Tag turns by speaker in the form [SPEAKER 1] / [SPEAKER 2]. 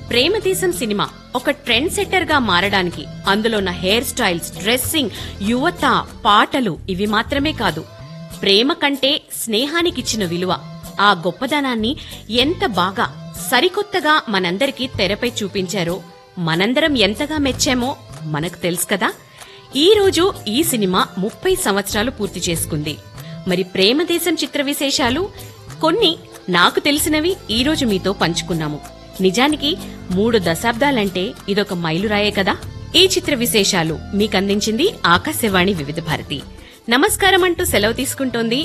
[SPEAKER 1] Premadesam cinema ఒక trend setter గా మారడానికి అందులో ఉన్న హెయిర్ స్టైల్స్ డ్రెస్సింగ్ యువత పాటలు ఇవి మాత్రమే కాదు ప్రేమ కంటే స్నేహానికిచ్చిన విలువ ఆ గొప్పదనాన్ని ఎంత బాగా సరికొత్తగా మనందరికీ తెరపై చూపించారో మనందరం ఎంతగా మెచ్చామో మనకు తెలుసు కదా ఈ రోజు ఈ సినిమా ముప్పై సంవత్సరాలు పూర్తి చేసుకుంది మరి ప్రేమదేశం చిత్ర విశేషాలు కొన్ని నాకు తెలిసినవి ఈ రోజు మీతో పంచుకున్నాము నిజానికి మూడు దశాబ్దాలంటే ఇదొక మైలురాయే కదా ఈ చిత్ర విశేషాలు మీకందించింది ఆకాశవాణి వివిధ భారతి నమస్కారం అంటూ సెలవు తీసుకుంటోంది